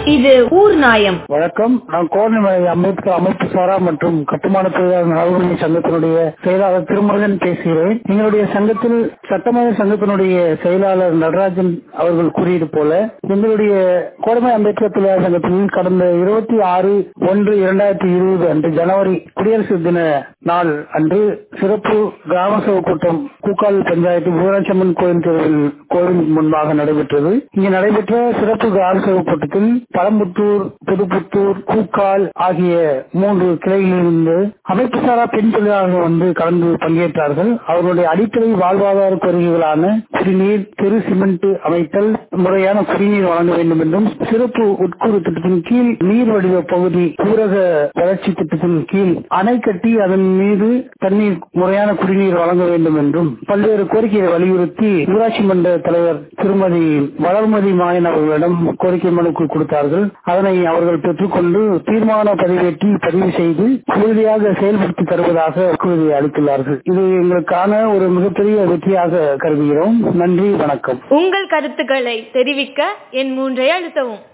இது ஊர் நாயம் வணக்கம் நான் கோரணமலை அமைப்பு அமைப்பு சாரா மற்றும் கட்டுமான தொழிலாளர் நலவுரிமை சங்கத்தினுடைய செயலாளர் திருமுருகன் பேசுகிறேன் எங்களுடைய சங்கத்தில் சட்டமன்ற சங்கத்தினுடைய செயலாளர் நடராஜன் அவர்கள் கூறியது போல எங்களுடைய கோடமை அம்பேத்கர் தொழிலாளர் சங்கத்தில் கடந்த இருபத்தி ஆறு ஒன்று இரண்டாயிரத்தி இருபது அன்று ஜனவரி குடியரசு தின நாள் அன்று சிறப்பு கிராம சபை கூட்டம் கூக்கால் பஞ்சாயத்து ஊராட்சியம்மன் கோயில் தெருவில் கோவில் முன்பாக நடைபெற்றது இங்கு நடைபெற்ற சிறப்பு கிராம சபை கூட்டத்தில் பழம்புத்தூர் புதுப்புத்தூர் கூக்கால் ஆகிய மூன்று கிளைகளிலிருந்து அமைப்பு சாரா பெண் தொழிலாளர்கள் வந்து கலந்து பங்கேற்றார்கள் அவர்களுடைய அடிப்படை வாழ்வாதார கோரிக்கைகளான குடிநீர் தெரு சிமெண்ட் அமைத்தல் முறையான குடிநீர் வழங்க வேண்டும் என்றும் சிறப்பு உட்கூறு திட்டத்தின் கீழ் நீர் வடிவ பகுதி ஊரக வளர்ச்சி திட்டத்தின் கீழ் அணை கட்டி அதன் மீது தண்ணீர் முறையான குடிநீர் வழங்க வேண்டும் என்றும் பல்வேறு கோரிக்கைகளை வலியுறுத்தி ஊராட்சி மன்ற தலைவர் திருமதி வளர்மதி மாயன் அவர்களிடம் கோரிக்கை மனு கொடுத்தார்கள் அதனை அவர்கள் பெற்றுக்கொண்டு தீர்மான பதிவேற்றி பதிவு செய்து உறுதியாக செயல்படுத்தி தருவதாக வாக்குறுதி அளித்துள்ளார்கள் இது எங்களுக்கான ஒரு மிகப்பெரிய வெற்றியாக கருதுகிறோம் நன்றி வணக்கம் உங்கள் கருத்துக்களை தெரிவிக்க என் மூன்றை அழுத்தவும்